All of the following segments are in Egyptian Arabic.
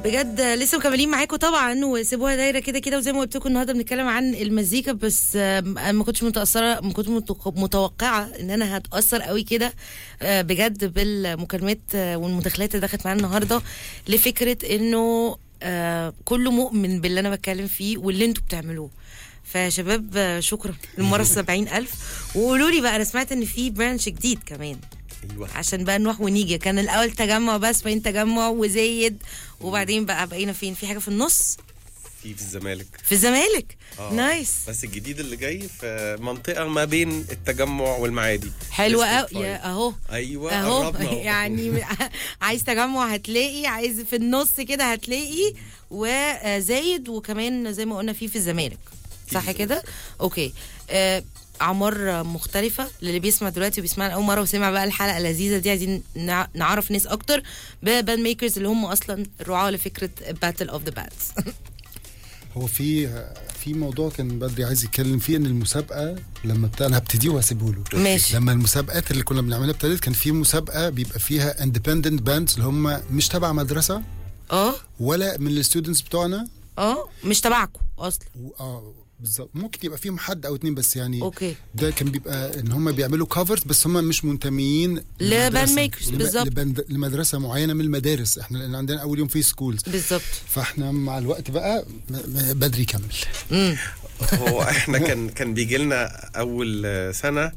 بجد لسه مكملين معاكم طبعا وسيبوها دايره كده كده وزي ما قلت لكم النهارده بنتكلم عن المزيكا بس آم، انا ما كنتش متاثره ما كنت متوق- متوقعه ان انا هتاثر قوي كده آه، بجد بالمكالمات آه، والمداخلات اللي دخلت معانا النهارده لفكره انه آه، كله مؤمن باللي انا بتكلم فيه واللي انتوا بتعملوه فشباب آه، شكرا للمره السبعين ألف وقولوا لي بقى انا سمعت ان في برانش جديد كمان ايوه عشان بقى نروح ونيجي كان الاول تجمع بس بعدين تجمع وزايد وبعدين بقى بقينا فين في حاجه في النص في في الزمالك في الزمالك آه. نايس بس الجديد اللي جاي في منطقه ما بين التجمع والمعادي حلوه District قوي five. يا اهو ايوه اهو قربنا أهو. يعني عايز تجمع هتلاقي عايز في النص كده هتلاقي وزايد وكمان زي ما قلنا في في الزمالك صح الزمالك. كده اوكي آه اعمار مختلفه للي بيسمع دلوقتي وبيسمعنا اول مره وسمع بقى الحلقه اللذيذه دي عايزين نع- نعرف ناس اكتر بباند ميكرز اللي هم اصلا الرعاه لفكره باتل اوف ذا باتس هو في في موضوع كان بدري عايز يتكلم فيه ان المسابقه لما بتاع انا هبتديه وهسيبه له ماشي. لما المسابقات اللي كنا بنعملها ابتدت كان في مسابقه بيبقى فيها اندبندنت باندز اللي هم مش تبع مدرسه اه ولا من الستودنتس بتوعنا اه مش تبعكم اصلا و- اه بالظبط ممكن يبقى فيهم حد او اتنين بس يعني اوكي ده كان بيبقى ان هم بيعملوا كفرز بس هم مش منتميين لباند لمدرسة. ميكرز، لب- بالظبط. لباند- لمدرسه معينه من المدارس احنا لان عندنا اول يوم في سكولز بالظبط فاحنا مع الوقت بقى م- م- بدري كمل امم هو احنا كان كان بيجي لنا اول سنه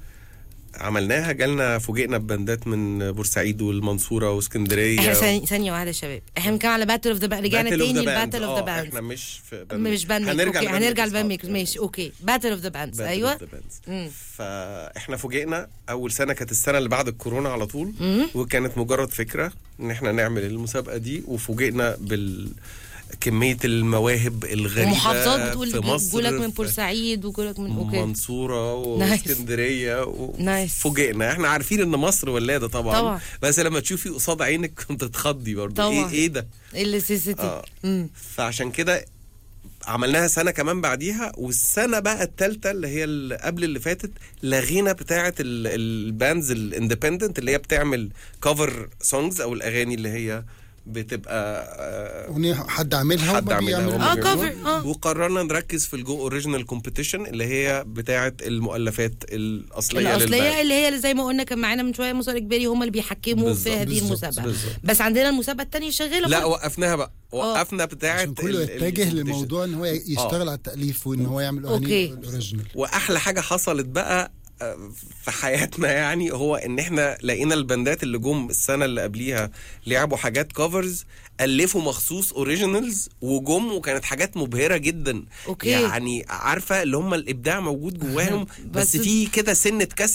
عملناها جالنا فوجئنا ببندات من بورسعيد والمنصوره واسكندريه احنا ثانية, ثانية واحدة يا شباب احنا بنتكلم على باتل اوف ذا رجعنا Battle of تاني the Bands. لباتل اوف ذا آه، باندز احنا مش في مش باند ميكرز اوكي هنرجع لباند ميكرز ماشي اوكي باتل اوف ذا باندز Battle ايوه of the Bands. مم. فاحنا فوجئنا اول سنه كانت السنه اللي بعد الكورونا على طول وكانت مجرد فكره ان احنا نعمل المسابقه دي وفوجئنا بال كميه المواهب الغريبه ومحافظات بتقول في مصر جولك من في بورسعيد وجولك من اوكي منصوره نايس. واسكندريه نايس. فوجئنا احنا عارفين ان مصر ولاده طبعا طبعا. بس لما تشوفي قصاد عينك كنت تخضي برضه طبعا. ايه ايه ده الاسيسيتي اه امم فعشان كده عملناها سنه كمان بعديها والسنه بقى الثالثه اللي هي اللي قبل اللي فاتت لغينا بتاعه ال- الباندز الاندبندنت اللي هي بتعمل كفر سونجز او الاغاني اللي هي بتبقى آه، اغنيه حد عاملها حد وما عاملها بيعمل هم آه، بيعملوها. cover، آه. وقررنا نركز في الجو اوريجينال كومبيتيشن اللي هي بتاعه المؤلفات الاصليه الاصليه للباند. اللي هي زي ما قلنا كان معانا من شويه مسار اجباري هم اللي بيحكموا في بالظبط، هذه بالظبط، المسابقه بالظبط. بس عندنا المسابقه الثانيه شغاله لا برضه. وقفناها بقى وقفنا بتاعه عشان كله ال- ال- يتجه competition. لموضوع ان هو يشتغل على التاليف وان هو يعمل أوكي. اغاني الاوريجينال واحلى حاجه حصلت بقى آه، في حياتنا يعني هو ان احنا لقينا البندات اللي جم السنه اللي قبليها لعبوا حاجات كفرز الفوا مخصوص اوريجينالز وجم وكانت حاجات مبهره جدا أوكي. يعني عارفه اللي هم الابداع موجود جواهم بس- بس في كده سنه كسل